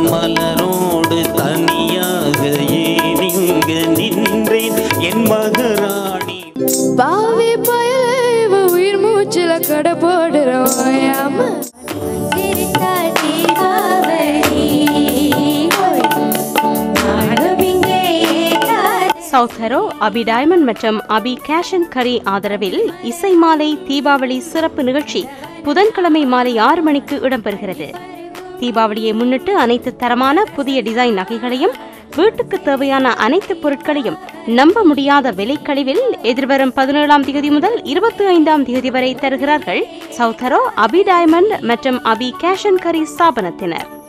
மலரோடு தனியாக ஏன் இங்கு நின்றேன் என் மகராணி பாவி பயலே இவ உயிர் மூச்சுல கடை போடுறோம் சிரித்தால் தீபாவளி ஹோய். நாடும் இங்கே Ekadashi. South hero Abhi diamond மற்றும் அபி கேஷன் கரி ஆதரவில் இசை மாலை தீபாவளி சிறப்பு நிகழ்ச்சி புதன்கிழமை மாலை ஆறு மணிக்கு இடம்பெறுகிறது தீபாவளியை முன்னிட்டு அனைத்து தரமான புதிய டிசைன் நகைகளையும் வீட்டுக்கு தேவையான அனைத்து பொருட்களையும் நம்ப முடியாத விலைக்கழிவில் எதிர்வரும் பதினேழாம் தேதி முதல் இருபத்தி ஐந்தாம் தேதி வரை தருகிறார்கள் சவுத் ஹெரோ அபி டைமண்ட் மற்றும் அபி கேஷன் கரி ஸ்தாபனத்தினர்